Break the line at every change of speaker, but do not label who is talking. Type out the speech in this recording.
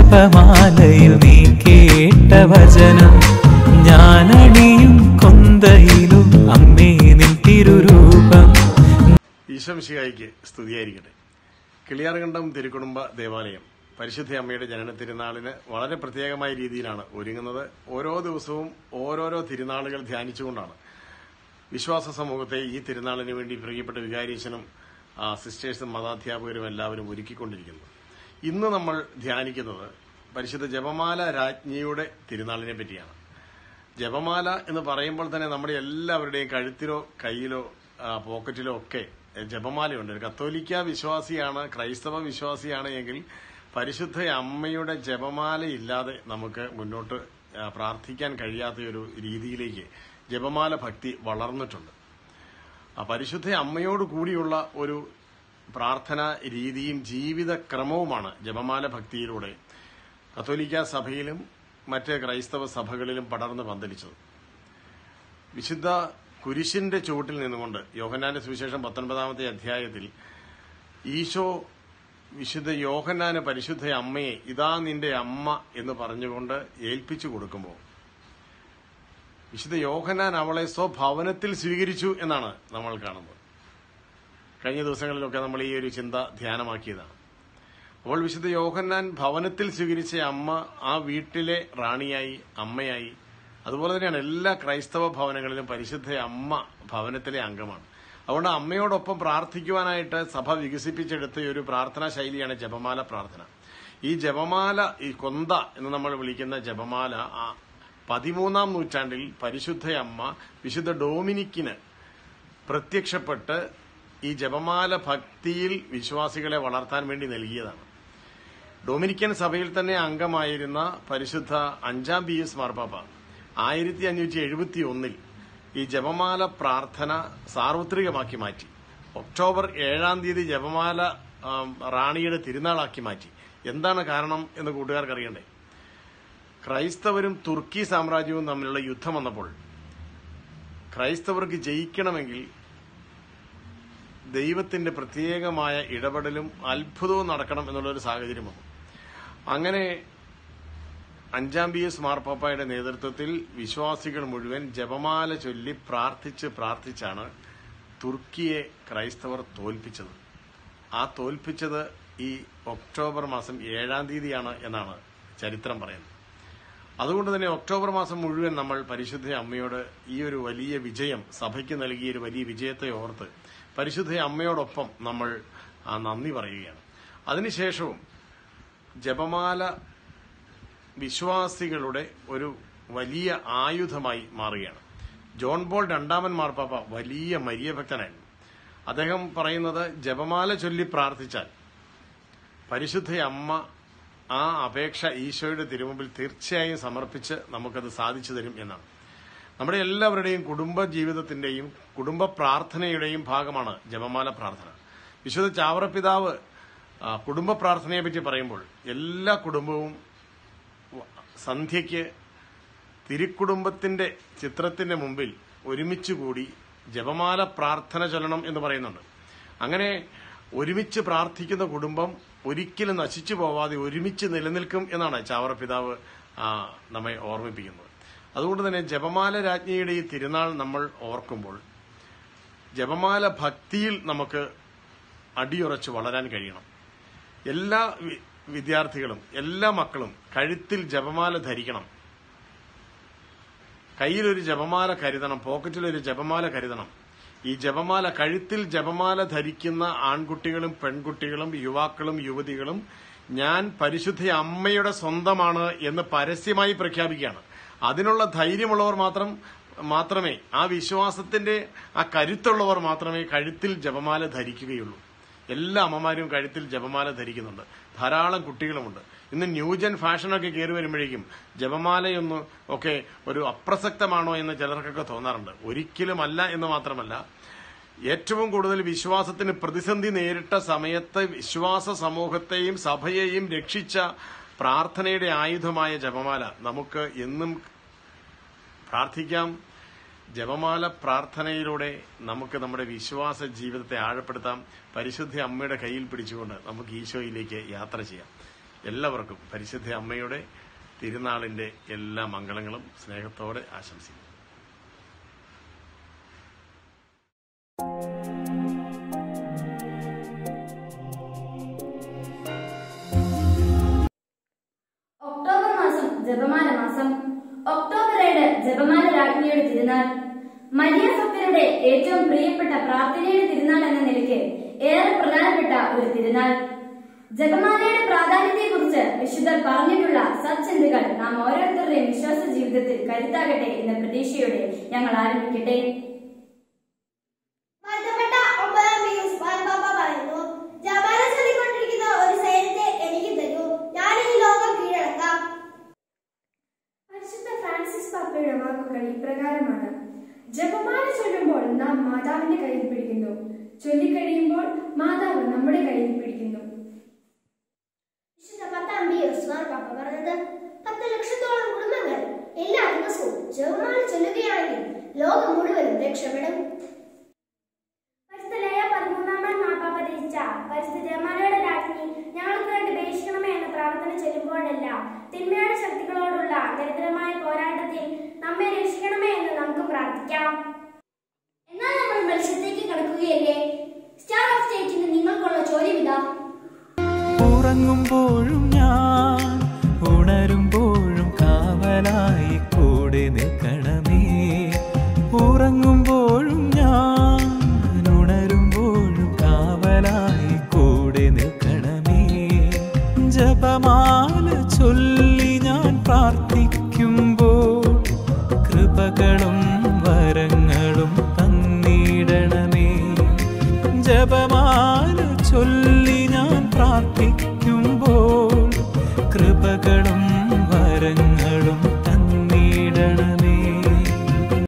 ജപമാലയിൽ നീ കേട്ട വചനം ഞാനണിയും കൊന്തയിലും അമ്മേ നിൻ തിരുരൂപം
ഈശംശിഹായിക്ക് സ്തുതിയായിരിക്കട്ടെ കിളിയാർകണ്ടം തിരുക്കുടുംബ ദേവാലയം പരിശുദ്ധ അമ്മയുടെ ജനന തിരുനാളിന് വളരെ പ്രത്യേകമായ രീതിയിലാണ് ഒരുങ്ങുന്നത് ഓരോ ദിവസവും ഓരോരോ തിരുനാളുകൾ ധ്യാനിച്ചുകൊണ്ടാണ് വിശ്വാസ സമൂഹത്തെ ഈ തിരുനാളിന് വേണ്ടി പ്രിയപ്പെട്ട വികാരീശനും ആ, സിസ്റ്റേഴ്സും മതാധ്യാപകരും എല്ലാവരും ഒരുക്കിക്കൊണ്ടിരിക്കുന്നത് ഇന്ന് നമ്മൾ ധ്യാനിക്കുന്നത് പരിശുദ്ധ ജപമാല രാജ്ഞിയുടെ തിരുനാളിനെ പറ്റിയാണ് ജപമാല എന്ന് പറയുമ്പോൾ തന്നെ നമ്മുടെ എല്ലാവരുടെയും കഴുത്തിലോ കയ്യിലോ ആ, പോക്കറ്റിലോ ഒക്കെ ജപമാലയുണ്ട് ഒരു കത്തോലിക്ക വിശ്വാസിയാണ് ക്രൈസ്തവ വിശ്വാസിയാണ് എങ്കിൽ പരിശുദ്ധ അമ്മയുടെ ജപമാല ഇല്ലാതെ നമുക്ക് മുന്നോട്ട് ആ, പ്രാർത്ഥിക്കാൻ കഴിയാത്ത ഒരു രീതിയിലേക്ക് ജപമാല ഭക്തി വളർന്നിട്ടുണ്ട് ആ പരിശുദ്ധ അമ്മയോട് കൂടിയുള്ള ഒരു പ്രാർത്ഥന രീതിയും ജീവിതക്രമവുമാണ് ജപമാല ഭക്തിയിലൂടെ കത്തോലിക്ക സഭയിലും മറ്റ് ക്രൈസ്തവ സഭകളിലും പടർന്ന് പന്തലിച്ചത് വിശുദ്ധ കുരിശിന്റെ ചുവട്ടിൽ നിന്നുകൊണ്ട് യോഹന്നാന്റെ സുവിശേഷം പത്തൊൻപതാമത്തെ അധ്യായത്തിൽ ഈശോ വിശുദ്ധ യോഹന്നാന് പരിശുദ്ധ അമ്മയെ ഇതാ നിന്റെ അമ്മ എന്ന് പറഞ്ഞുകൊണ്ട് ഏൽപ്പിച്ചു കൊടുക്കുമ്പോൾ വിശുദ്ധ യോഹന്നാൻ അവളെ സ്വഭവനത്തിൽ സ്വീകരിച്ചു എന്നാണ് നമ്മൾ കാണുന്നത് കഴിഞ്ഞ ദിവസങ്ങളിലൊക്കെ നമ്മൾ ഈ ഒരു ചിന്ത ധ്യാനമാക്കിയതാണ് അപ്പോൾ വിശുദ്ധ യോഹന്നാൻ ഭവനത്തിൽ സ്വീകരിച്ച അമ്മ ആ വീട്ടിലെ റാണിയായി അമ്മയായി അതുപോലെ തന്നെയാണ് എല്ലാ ക്രൈസ്തവ ഭവനങ്ങളിലും പരിശുദ്ധ അമ്മ ഭവനത്തിലെ അംഗമാണ് അതുകൊണ്ട് അമ്മയോടൊപ്പം പ്രാർത്ഥിക്കുവാനായിട്ട് സഭ വികസിപ്പിച്ചെടുത്ത ഒരു പ്രാർത്ഥനാ ശൈലിയാണ് ജപമാല പ്രാർത്ഥന ഈ ജപമാല ഈ കൊന്ത എന്ന് നമ്മൾ വിളിക്കുന്ന ജപമാല ആ പതിമൂന്നാം നൂറ്റാണ്ടിൽ പരിശുദ്ധ അമ്മ വിശുദ്ധ ഡോമിനിക്കിന് പ്രത്യക്ഷപ്പെട്ട് ഈ ജപമാല ഭക്തിയിൽ വിശ്വാസികളെ വളർത്താൻ വേണ്ടി നൽകിയതാണ് ഡൊമിനിക്കൻ സഭയിൽ തന്നെ അംഗമായിരുന്ന പരിശുദ്ധ അഞ്ചാം ബി എസ് മാർപ്പാപ്പ ആയിരത്തി അഞ്ഞൂറ്റി എഴുപത്തി ഒന്നിൽ ഈ ജപമാല പ്രാർത്ഥന സാർവത്രികമാക്കി മാറ്റി ഒക്ടോബർ ഏഴാം തീയതി ജപമാല ആം, റാണിയുടെ തിരുനാളാക്കി മാറ്റി എന്താണ് കാരണം എന്ന് കൂട്ടുകാർക്ക് അറിയണ്ടേ ക്രൈസ്തവരും തുർക്കി സാമ്രാജ്യവും തമ്മിലുള്ള യുദ്ധം വന്നപ്പോൾ ക്രൈസ്തവർക്ക് ജയിക്കണമെങ്കിൽ ദൈവത്തിന്റെ പ്രത്യേകമായ ഇടപെടലും അത്ഭുതവും നടക്കണം എന്നുള്ളൊരു സാഹചര്യം വന്നു അങ്ങനെ അഞ്ചാം ബി എസ് മാർപ്പാപ്പയുടെ നേതൃത്വത്തിൽ വിശ്വാസികൾ മുഴുവൻ ജപമാല ചൊല്ലി പ്രാർത്ഥിച്ച് പ്രാർത്ഥിച്ചാണ് തുർക്കിയെ ക്രൈസ്തവർ തോൽപ്പിച്ചത് ആ തോൽപ്പിച്ചത് ഈ ഒക്ടോബർ മാസം ഏഴാം തീയതിയാണ് എന്നാണ് ചരിത്രം പറയുന്നത് അതുകൊണ്ട് തന്നെ ഒക്ടോബർ മാസം മുഴുവൻ നമ്മൾ പരിശുദ്ധ അമ്മയോട് ഈ ഒരു വലിയ വിജയം സഭയ്ക്ക് നൽകിയ ഒരു വലിയ വിജയത്തെ ഓർത്ത് പരിശുദ്ധ അമ്മയോടൊപ്പം നമ്മൾ ആ, നന്ദി പറയുകയാണ് അതിനുശേഷവും ജപമാല വിശ്വാസികളുടെ ഒരു വലിയ ആയുധമായി മാറുകയാണ് ജോൺ ബോൾ രണ്ടാമൻ മാർപ്പാപ്പ വലിയ മരിയഭക്തനായിരുന്നു അദ്ദേഹം പറയുന്നത് ജപമാല ചൊല്ലി പ്രാർത്ഥിച്ചാൽ പരിശുദ്ധ അമ്മ ആ അപേക്ഷ ഈശോയുടെ തിരുമുമ്പിൽ തീർച്ചയായും സമർപ്പിച്ച് നമുക്കത് സാധിച്ചു തരും എന്നാണ് നമ്മുടെ എല്ലാവരുടെയും കുടുംബ ജീവിതത്തിന്റെയും കുടുംബ പ്രാർത്ഥനയുടെയും ഭാഗമാണ് ജപമാല പ്രാർത്ഥന വിശുദ്ധ ചാവറപിതാവ് ആ, കുടുംബ പ്രാർത്ഥനയെ പറ്റി പറയുമ്പോൾ എല്ലാ കുടുംബവും സന്ധ്യയ്ക്ക് തിരുക്കുടുംബത്തിന്റെ ചിത്രത്തിന്റെ മുമ്പിൽ ഒരുമിച്ച് കൂടി ജപമാല പ്രാർത്ഥന ചൊല്ലണം എന്ന് പറയുന്നുണ്ട് അങ്ങനെ ഒരുമിച്ച് പ്രാർത്ഥിക്കുന്ന കുടുംബം ഒരിക്കലും നശിച്ചു പോവാതെ ഒരുമിച്ച് നിലനിൽക്കും എന്നാണ് ചാവറ പിതാവ് ആ, നമ്മെ ഓർമ്മിപ്പിക്കുന്നത് അതുകൊണ്ട് തന്നെ ജപമാല രാജ്ഞിയുടെ ഈ തിരുനാൾ നമ്മൾ ഓർക്കുമ്പോൾ ജപമാല ഭക്തിയിൽ നമുക്ക് അടിയുറച്ച് വളരാൻ കഴിയണം എല്ലാ വി- വിദ്യാർത്ഥികളും എല്ലാ മക്കളും കഴുത്തിൽ ജപമാല ധരിക്കണം കയ്യിലൊരു ജപമാല കരുതണം പോക്കറ്റിലൊരു ജപമാല കരുതണം ഈ ജപമാല കഴുത്തിൽ ജപമാല ധരിക്കുന്ന ആൺകുട്ടികളും പെൺകുട്ടികളും യുവാക്കളും യുവതികളും ഞാൻ പരിശുദ്ധ അമ്മയുടെ സ്വന്തമാണ് എന്ന് പരസ്യമായി പ്രഖ്യാപിക്കുകയാണ് അതിനുള്ള ധൈര്യമുള്ളവർ മാത്രം മാത്രമേ ആ വിശ്വാസത്തിന്റെ ആ കരുത്തുള്ളവർ മാത്രമേ കഴുത്തിൽ ജപമാല ധരിക്കുകയുള്ളൂ എല്ലാ അമ്മമാരും കഴുത്തിൽ ജപമാല ധരിക്കുന്നുണ്ട് ധാരാളം കുട്ടികളുമുണ്ട് ഇന്ന് ന്യൂജൻ ഫാഷനൊക്കെ കയറി വരുമ്പോഴേക്കും ജപമാലയൊന്ന് ഒക്കെ ഒരു അപ്രസക്തമാണോ എന്ന് ചിലർക്കൊക്കെ തോന്നാറുണ്ട് ഒരിക്കലും അല്ല എന്ന് മാത്രമല്ല ഏറ്റവും കൂടുതൽ വിശ്വാസത്തിന് പ്രതിസന്ധി നേരിട്ട സമയത്ത് വിശ്വാസ സമൂഹത്തെയും സഭയെയും രക്ഷിച്ച പ്രാർത്ഥനയുടെ ആയുധമായ ജപമാല നമുക്ക് എന്നും പ്രാർത്ഥിക്കാം ജപമാല പ്രാർത്ഥനയിലൂടെ നമുക്ക് നമ്മുടെ വിശ്വാസ ജീവിതത്തെ ആഴപ്പെടുത്താം പരിശുദ്ധ അമ്മയുടെ കയ്യിൽ പിടിച്ചുകൊണ്ട് നമുക്ക് ഈശോയിലേക്ക് യാത്ര ചെയ്യാം എല്ലാവർക്കും പരിശുദ്ധ അമ്മയുടെ തിരുനാളിന്റെ എല്ലാ മംഗളങ്ങളും സ്നേഹത്തോടെ ആശംസിക്കുന്നു
ഒക്ടോബർ മാസം ജപമാല മാസം ഒക്ടോബർ ഏഴ് ജപമാല രാജ്ഞിയുടെ തിരുനാൾ മരിയ ഭക്തരുടെ ഏറ്റവും പ്രിയപ്പെട്ട പ്രാർത്ഥനയുടെ തിരുനാൾ എന്ന നിലയ്ക്ക് ഏറെ പ്രധാനപ്പെട്ട ഒരു തിരുനാൾ ജപമാലയുടെ പ്രാധാന്യത്തെക്കുറിച്ച് വിശുദ്ധർ പറഞ്ഞിട്ടുള്ള സച്ചിന്തകൾ നാം ഓരോരുത്തരുടെയും വിശ്വാസ ജീവിതത്തിൽ കരുത്താകട്ടെ എന്ന പ്രതീക്ഷയോടെ ഞങ്ങൾ ആരംഭിക്കട്ടെ
വാഴ്ത്തപ്പെട്ട ഒമ്പതാം പീയൂസ് ബാലപാപ്പ പറയുന്നു ജപാന ചൊല്ലിക്കൊണ്ടിരിക്കുന്ന ഒരു സൈന്യത്തെ എനിക്ക് തരൂ ഞാൻ ഈ ലോകം കീഴടക്കാം
പരിശുദ്ധ ഫ്രാൻസിസ് പാപ്പയുടെ വാക്കുകൾ ഇപ്രകാരമാണ് ജപമാല ചൊല്ലുമ്പോൾ നാം മാതാവിന്റെ കയ്യിൽ പിടിക്കുന്നു ചൊല്ലിക്കഴിയുമ്പോൾ മാതാവ് നമ്മുടെ കയ്യിൽ പിടിക്കുന്നു
വിശുദ്ധ പത്താം പീയൂസ് ബാലപാപ്പ പറഞ്ഞത് പത്ത് ലക്ഷത്തോളം കുടുംബങ്ങൾ എല്ലാ ദിവസവും ജപമാല ചൊല്ലുകയാണെങ്കിൽ ലോകം മുഴുവനും രക്ഷപ്പെടും
പരിസ്ഥലയ പതിമൂന്നാമൻ മാപ്പാപ്പ രചിച്ച പരിസ്ഥിതി ജപമാലയുടെ രാജ്ഞി ഞങ്ങൾക്ക് വേണ്ടി ഉപേക്ഷിക്കണമേ എന്ന പ്രാർത്ഥന ചൊല്ലുമ്പോഴെല്ലാം തിന്മയുടെ ശക്തികളോടുള്ള ദരിദ്രമായ പോരാട്ടത്തിൽ നമ്മെ രക്ഷിക്കണമേ എന്ന് നമുക്ക് പ്രാർത്ഥിക്കാം
എന്നാൽ നമ്മൾ മത്സരത്തേക്ക് കടക്കുകയല്ലേ സ്റ്റാർ ഓഫ് സ്റ്റേറ്റിന് നിങ്ങൾക്കുള്ള ചോദ്യം ഇതാ
ഉറങ്ങുമ്പോഴും ഞാൻ ഉണരുമ്പോഴും കാവലായി കൂടെ നിൽക്കണമേ ഉറങ്ങുമ്പോഴും ഞാൻ ഉണരുമ്പോഴും കാവലായി കൂടെ നിൽക്കണമേ ജപമാല ചൊല്ലി ഞാൻ പ്രാർത്ഥിക്കുമ്പോൾ കൃപകളും വരങ്ങളും തന്നിടണമേ ജപമാല ചൊല്ലി ഞാൻ പ്രാർത്ഥിക്കുമ്പോൾ കൃപകളും വരങ്ങളും